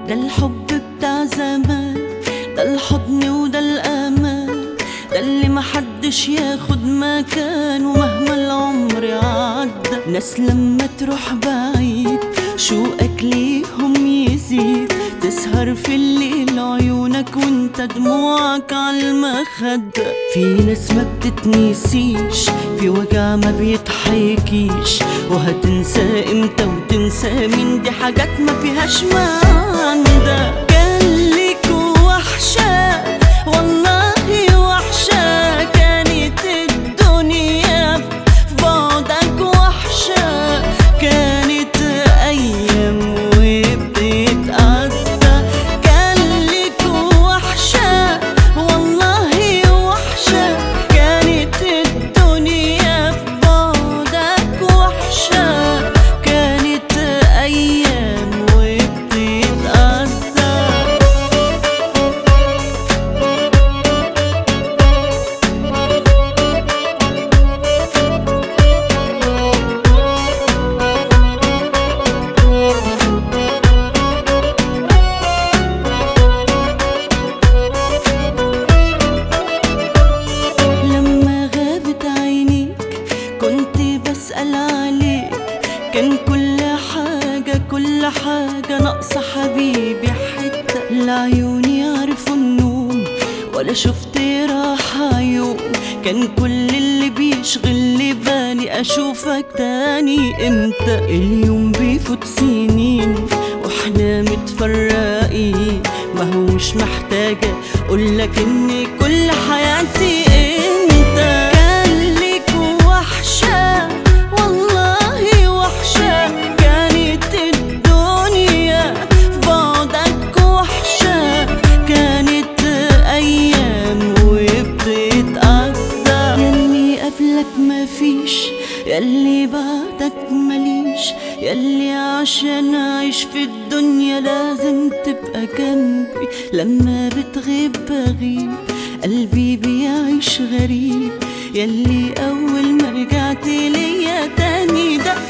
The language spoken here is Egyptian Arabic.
ده الحب بتاع زمان ده الحضن وده الأمان ده اللي محدش ياخد مكانه مهما العمر عدى ناس لما تروح بعيد شوقك ليهم يزيد تسهر في الليل عيونك وانت دموعك عالمخدة في ناس ما بتتنسيش في وجع ما بيتحيكيش وهتنسى امتى وتنسى مين دي حاجات ما فيهاش معنى كان ليك وحشة والله وحشة كانت الدنيا في بعدك وحشة كانت أيام وبتتقضى كان ليك وحشة والله وحشة كانت الدنيا في بعدك وحشة كانت أيام وبتتقضى لما غابت عينيك كنت بسأل عليك كان كل حاجة كل حاجة ناقصة حبيبي حتة لا عيوني عرفوا النوم ولا شفت راحة يوم كان كل اللي بيشغل لي بالي أشوفك تاني امتى اليوم بيفوت سنين واحنا متفرقين ما هو مش محتاجة أقولك إن كل حياتي انت كان ليك وحشة والله وحشة كانت الدنيا في بعدك وحشة كانت أيام وبتتقضى ياللي قبلك مفيش ياللي بعدك مليش ياللي عشان أعيش في الدنيا لازم تبقى جنبي لما بتغيب بغيب قلبي بيعيش غريب ياللي أول ما رجعت ليا تاني ده